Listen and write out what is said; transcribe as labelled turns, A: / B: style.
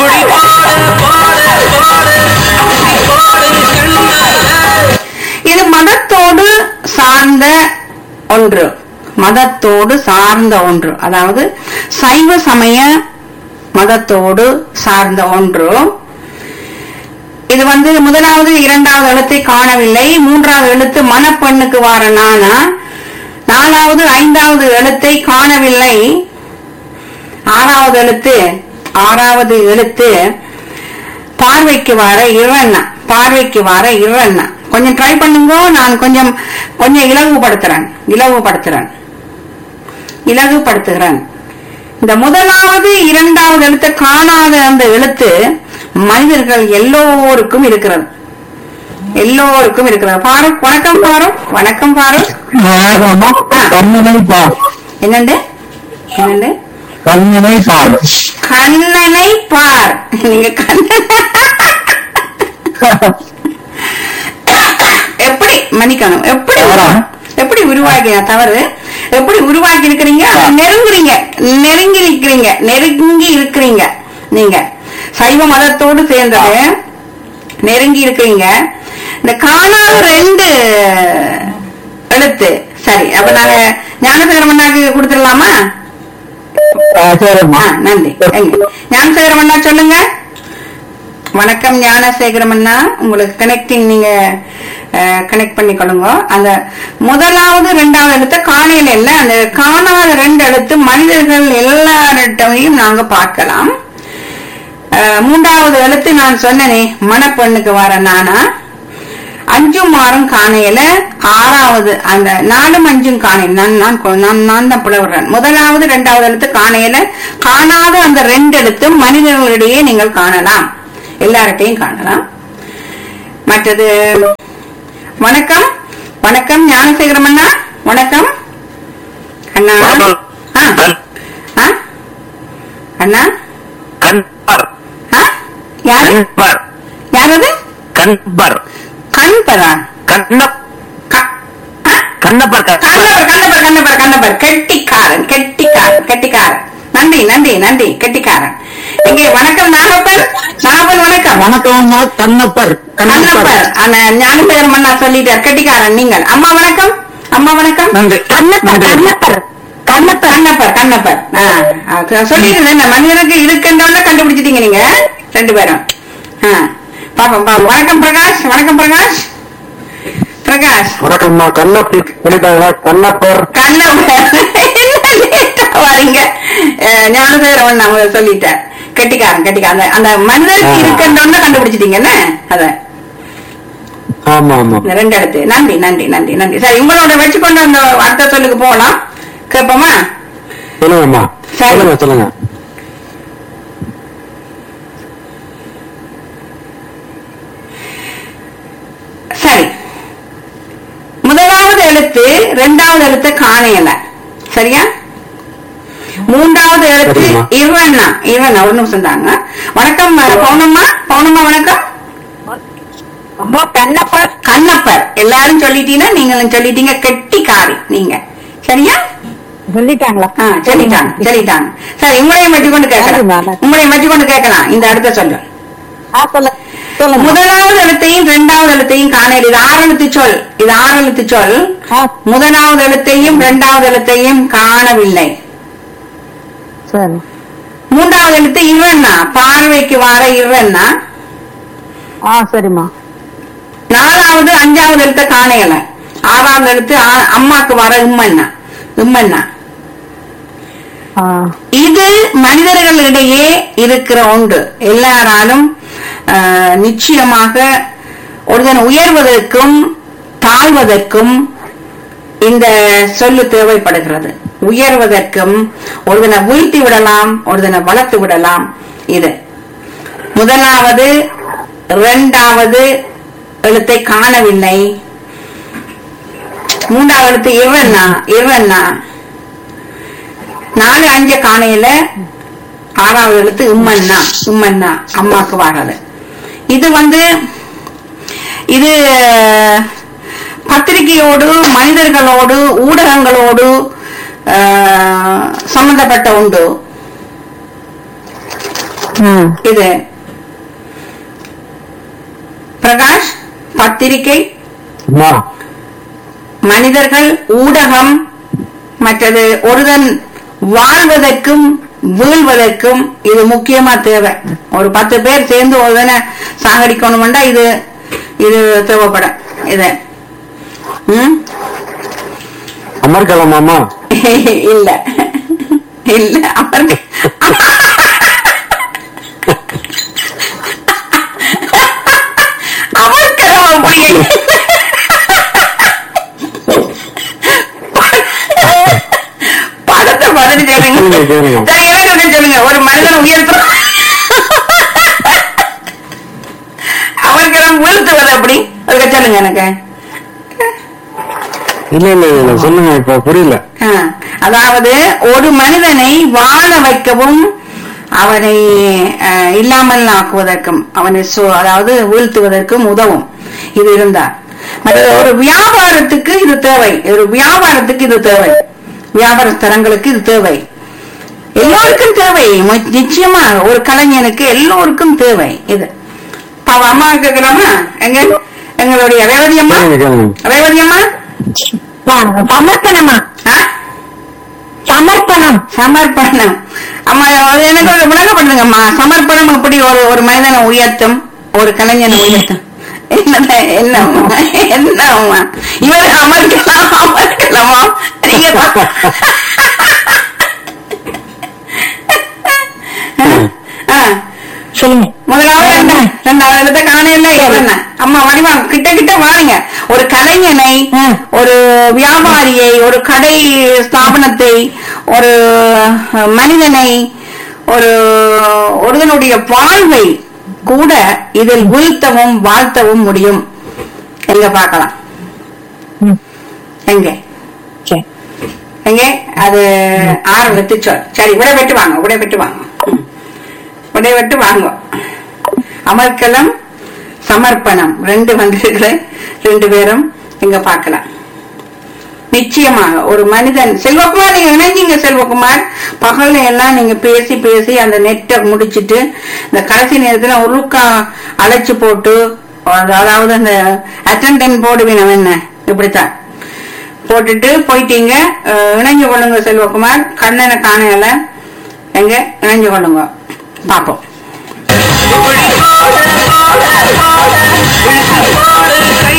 A: அப்படி பாடு பாடு பாடு அப்படி பாடு கண்ணால
B: இது மதத்தோடு சார்ந்த ஒன்று மதத்தோடு சார்ந்த ஒன்று அதாவது சைவ சமய மதத்தோடு சார்ந்த ஒன்று இது வந்து முதலாவது இரண்டாவது எழுத்தை காணவில்லை மூன்றாவது எழுத்து மணப்பெண்ணுக்கு வார நானா நாலாவது ஐந்தாவது எழுத்தை காணவில்லை ஆறாவது எழுத்து ஆறாவது எழுத்து பார்வைக்கு வர இவண்ணா பார்வைக்கு வர இவண்ணா கொஞ்சம் ட்ரை பண்ணுங்க நான் கொஞ்சம் கொஞ்சம் இலகுபடுத்துறேன் இலகுபடுத்துறேன் இலகுபடுத்துகிறேன் இந்த முதலாவது இரண்டாவது எழுத்தை காணாத அந்த எழுத்து மனிதர்கள் எல்லோருக்கும் இருக்கிறது எல்லோருக்கும் இருக்கிறது பாரூக் வணக்கம் பாரூக் வணக்கம் பாரூக்
C: கண்ணனை பார்
B: என்னண்டு என்னண்டு
C: கண்ணனை பார்
B: கண்ணனை பார் நீங்க கண்ணன் எப்படி மன்னிக்கணும் எப்படி
C: தவறா?
B: எப்படி உருவாக்கின தவறு எப்படி உருவாக்கி இருக்கிறீங்க நெருங்குறீங்க நெருங்கி இருக்கிறீங்க நெருங்கி இருக்கிறீங்க நீங்க சைவ மதத்தோடு சேர்ந்தது நெருங்கி இருக்கிறீங்க இந்த காணாத ரெண்டு எழுத்து சரி அப்ப நாங்க ஞானசேகரம் அண்ணாக்கு கொடுத்துடலாமா
C: சரிம்மா
B: ஆ, நன்றி எங்க ஞானசேகரம் அண்ணா சொல்லுங்க வணக்கம் ஞானசேகரம் அண்ணா உங்களுக்கு கனெக்டிங் நீங்க கனெக்ட் பண்ணிக்கொள்ளுங்க அந்த முதலாவது ரெண்டாவது எழுத்து காணையில இல்ல அந்த காணாத ரெண்டு எழுத்து மனிதர்கள் எல்லார்கிட்டையும் நாங்க பார்க்கலாம் அஹ், மூன்றாவது எழுத்து நான் சொன்னனே மணப்பெண்ணுக்கு வர நானா அஞ்சும் ஆறும் காணையில ஆறாவது அந்த நாலும் அஞ்சும் காணையில் நான் நான் கொ- நான் நான் தான் புலவுறேன் முதலாவது இரண்டாவது எழுத்து காணையில காணாத அந்த ரெண்டு எழுத்து மனிதர்களிடையே நீங்கள் காணலாம் எல்லார்கிட்டையும் காணலாம் மற்றது வணக்கம் வணக்கம் ஞானசேகரம் அண்ணா வணக்கம் அண்ணா
C: வணக்கம்.
B: ஆ. ஆ? அண்ணா
C: கண்பர்
B: ஆ? யாரு
C: கண்பர்
B: யாரது
C: கண்பர்
B: கண்பரா
C: கண்ண
B: க- ஆ?
C: கண்ணப்பர்
B: கண்ணப்பர் கண்ணப்பர் கண்ணப்பர் கண்ணப்பர் கெட்டிக்காரன் கெட்டிக்காரன் கெட்டிக்காரன் நன்றி நன்றி நன்றி கெட்டிக்காரன் எங்கே வணக்கம் நாகப்பன் நாகப்பன் வணக்கம்
C: வணக்கம் கண்ணப்பர்
B: கண்ணப்பர் ஆனா ஞானசேகரம் அண்ணா சொல்லிட்டார் கெட்டிக்காரன் நீங்கள் அம்மா வணக்கம் அம்மா வணக்கம்
C: நன்றி
B: கண்ணப்பர் கண்ணப்பர் கண்ணப்பர் கண்ணப்பர் கண்ணப்பர் ஆ, ஆ, சொல்லிருந்தேன் இந்த மனிதனுக்கு இருக்குன்றவன கண்டுபிடிச்சிட்டீங்க நீங்க ரெண்டு பேரும் ஆ, பாப்போம் பாப்போம் வணக்கம் பிரகாஷ் வணக்கம் பிரகாஷ் பிரகாஷ்
C: வணக்கம்மா கண்ணப்பர் சொல்லிட்டாங்க கண்ணப்பர்
B: கண்ணப்பர் என்ன லேட்டா வாரீங்க அஹ், ஞானசேகரம் நம்ம சொல்லிட்டேன் கெட்டிக்காரன் கெட்டிக்காரன் அந்த- அந்த மனிதருக்கு
C: ஆ.
B: இருக்குன்றவன கண்டுபிடிச்சிட்டீங்கன்னு அத
C: ஆமா ஆமா
B: இந்த ரெண்டு இடத்து நன்றி நன்றி நன்றி நன்றி சரி உங்களோட வச்சுக்கொண்டு அந்த அடுத்த சொல்லுக்கு போகலாம் கேட்போமா
C: சொல்லுங்கம்மா
B: சரி.
C: சொல்லுங்க சொல்லுங்க
B: சரி முதலாவது எழுத்து ரெண்டாவது எழுத்து காணையல சரியா மூன்றாவது எழுத்து
C: சரிம்மா.
B: இருவண்ணா இருவண்ணா ஒரு நிமிஷம் தாங்க வணக்கம் அஹ், பவுனம்மா பவுனம்மா வணக்கம் கண்ணப்பர் கண்ணப்பர் எல்லாரும் சொல்லிட்டீங்கன்னா நீங்களும் சொல்லிட்டீங்க கெட்டிக்காரி நீங்க சரியா
D: சொல்லிட்டாங்களா
B: ஆ, சொல்லிட்டாங்க சொல்லிட்டாங்க சரி உங்களையும் வச்சுக்கொண்டு கேட்கலாம்
D: சரிம்மா.
B: உங்களையும் வச்சுக்கொண்டு கேட்கலாம் இந்த அடுத்த சொல்லு
D: ஆ, சொல்ல சொல்லுங்க
B: முதலாவது எழுத்தையும் இரண்டாவது எழுத்தையும் காணையில் இது ஆறு எழுத்து சொல் இது ஆறு எழுத்து சொல்
D: ஆ,
B: முதலாவது எழுத்தையும் இரண்டாவது எழுத்தையும் காணவில்லை
D: சரி
B: மூன்றாவது எழுத்து இவன்னா பார்வைக்கு வார இவன்னா
D: ஆ சரிம்மா
B: நாலாவது அஞ்சாவது எழுத்த காணையல ஆறாவது எழுத்து ஆ- அம்மாக்கு வர இம்மன்னா இம்மன்னா
D: ஆ
B: இது மனிதர்களிடையே இருக்கிற ஒன்று எல்லாராலும் ஆஹ், நிச்சயமாக ஒருதன் உயர்வதற்கும் தாழ்வதற்கும் இந்த சொல்லு தேவைப்படுகிறது உயர்வதற்கும் ஒருதனை வீழ்த்தி விடலாம் ஒருதனை வளர்த்து விடலாம் இது முதலாவது இரண்டாவது எழுத்தை காணவில்லை மூன்றாவது எழுத்து இவன்னா இவன்னா நாலு அஞ்சு காணையில ஆறாவது எழுத்து இம்மன்னா இம்மன்னா அம்மாக்கு வர்றது இது வந்து இது பத்திரிகையோடு மனிதர்களோடு ஊடகங்களோடு ஆஹ், சம்பந்தப்பட்ட உண்டு
D: ம்
B: இது பிரகாஷ் பத்திரிகை
C: அம்மா
B: மனிதர்கள் ஊடகம் மற்றது ஒருதன் வாழ்வதற்கும் வீழ்வதற்கும் இது முக்கியமா தேவை ஒரு பத்து பேர் சேர்ந்து ஒருதனை சாகடிக்கணும்டா இது இது தேவைப்படும் இது ம்?
C: அமர்கலமாமா
B: இல்ல இல்ல அவருக்கு அவருக்கு அப்படி படத்தை பார்த்துட்டு சொல்லுங்க
C: சொல்லுங்க, சொல்லுங்க.
B: சரி எனக்கு ஒண்ணு சொல்லுங்க ஒரு மனிதன் உயர்த்தும் அவருக்கு வீழ்த்துவது அப்படி அதுக்கு சொல்லுங்க எனக்கு
C: இல்ல இல்ல இல்ல சொல்லுங்க இப்ப புரியல
B: ஆ, அதாவது ஒரு மனிதனை வாழ வைக்கவும் அவனை அஹ், இல்லாமல் ஆக்குவதற்கும் அவனை சு- அதாவது வீழ்த்துவதற்கும் உதவும் இது இருந்தால் மற்ற ஒரு வியாபாரத்துக்கு இது தேவை ஒரு வியாபாரத்துக்கு இது தேவை வியாபார ஸ்தலங்களுக்கு இது தேவை எல்லோருக்கும் தேவை மு- நிச்சயமா ஒரு கலைஞனுக்கு எல்லோருக்கும் தேவை இது பாவ அம்மா கேட்கலாமா எங்க எங்களுடைய ரேவதி அம்மா
C: கேளுங்க கேளுங்க
B: ரேவதி அம்மா
D: சமர்ப்பணமா
B: ஆ?
D: சமர்ப்பணம்
B: சமர்ப்பணம் அம்மா அது எனக்கு ஒரு விளங்கப்படுதுங்கம்மா சமர்ப்பணம் எப்படி ஒரு ஒரு மனிதனை உயர்த்தும் ஒரு கலைஞனை உயர்த்தும் என்னடா என்னம்மா என்னம்மா இவர் அமர்க்கலாம் அமர்க்கலாமா நீங்க பா- ஆ,
D: சொல்லுங்க
B: முதலாவது என்ன ரெண்டாவது இடத்த காணையில என்ன அம்மா வடிவா கிட்ட கிட்ட வாருங்க ஒரு கலைஞனை
D: ம்.
B: ஒரு வியாபாரியை ஒரு கடை ஸ்தாபனத்தை ஒரு அஹ், மனிதனை ஒரு ஒருவனுடைய வாழ்வை கூட இதில் வீழ்த்தவும் வாழ்த்தவும் முடியும் எங்க பார்க்கலாம்
D: ம்.
B: எங்க
D: சரி
B: எங்க அது ஆரம்பித்து சொல் சரி விடை பெற்று வாங்க விடை பெற்று வாங்க ம். விடை பெற்று வாங்க அமர்க்கலம் சமர்ப்பணம் ரெண்டு வந்திருக்கிற ரெண்டு பேரும் இங்க பார்க்கலாம் நிச்சயமாக ஒரு மனிதன் செல்வகுமார் நீங்க இணைஞ்சீங்க செல்வகுமார் பகல்ல எல்லாம் நீங்க பேசி பேசி அந்த நெட்டை முடிச்சிட்டு இந்த கடைசி நேரத்துல ஒருக்கா அழைச்சு போட்டு அதாவது அந்த அட்டெண்டன்ட் போடுவீங்க என்ன இப்படித்தான் போட்டுட்டு போயிட்டீங்க அஹ், இணைஞ்சு கொள்ளுங்க செல்வகுமார் கண்ணனை காணையில எங்க இணைஞ்சு கொள்ளுங்க பாப்போம்
A: இப்படி பாடு, பாடு, பாடு, விழித்து பாடு, கை